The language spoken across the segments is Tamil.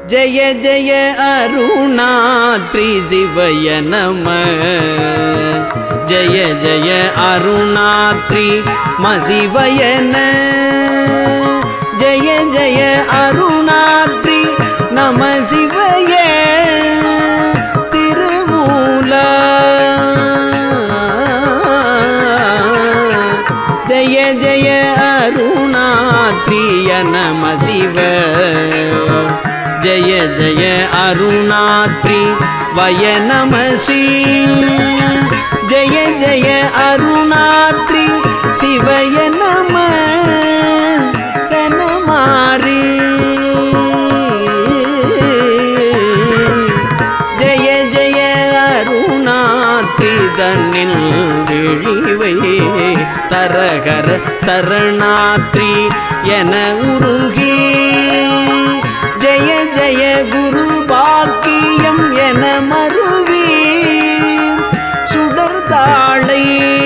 ஜய ஜய அருணாத்ரி சிவய நம ஜய ஜய அருணாத்ரி மசிவயன ஜய ஜய அருணாத்ரி நம சிவய திருமூலா ஜய ஜய அருணாத்ரிய நம சிவ ஜய ஜய அருணாத்ரி வய நம ஸ்ரீ ஜய ஜய அருணாத்ரி சிவய நம தனமாரி ஜய ஜய அருணாத்ரி தன்னில் விழிவை தரகர சரணாத்ரி என உருகி ஜய ஜய குரு பாக்கியம் என மருவி சுடர் தாளை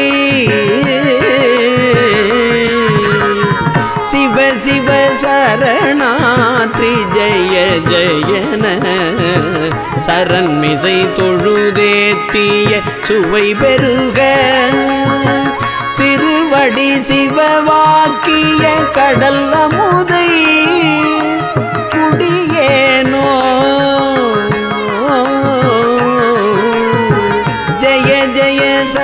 சிவ சிவ சரணாத்ரி ஜய ஜயன சரண்மிசை தொழுதேத்திய சுவை பெருக திருவடி சிவவாக்கிய கடல் அமுதை குடியேனோ ஜய ஜய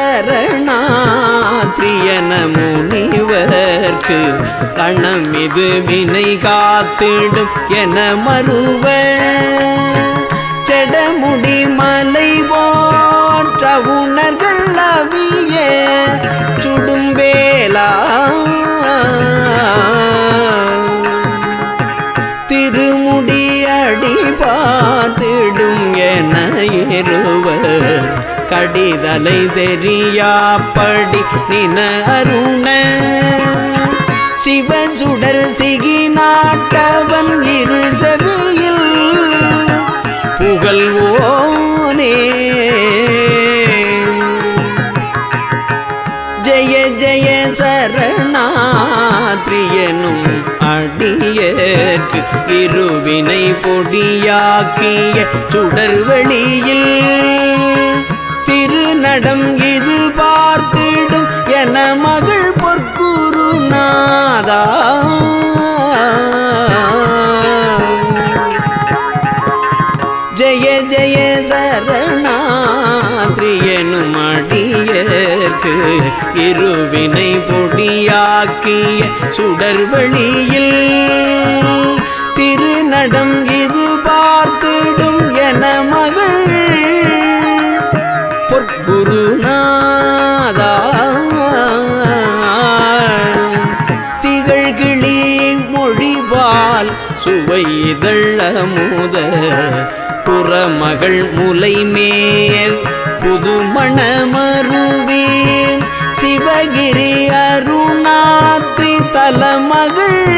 சரணாத்ரியன முனிவர்க்கு கணமிது வினை காத்திடும் என மறுவ செடமுடி மலை போற்ற உணர்கள் அவிய சுடும்பேலா திருமுடி அடி பார்த்திடும் என இருவர் கடிதலை தெரியாப்படி நின அருண சிவன் சுடர் சிகி நாட்டவன் இரு செவியில் புகழ்வோனே ஜய ஜய சரணாத்ரியனும் அடியேற்கு இருவினை பொடியாக்கிய சுடர் வெளியில் திருநடம் இது பார்த்திடும் என மகள் பொற்குருநாதா ஜய ஜய சரணாத்ரியனும் அடியேற்கு இருவினை பொடியாக்கிய சுடர் வெளியில் திருநடம் இது பார்த்திடும் என மகள் பொற்குருநாதா திகழ்கிளி மொழிபால் சுவை இதழமுத புறமகள் முலை மேல் புதுமணமருவே சிவகிரி அருணாத்ரி தலமகள்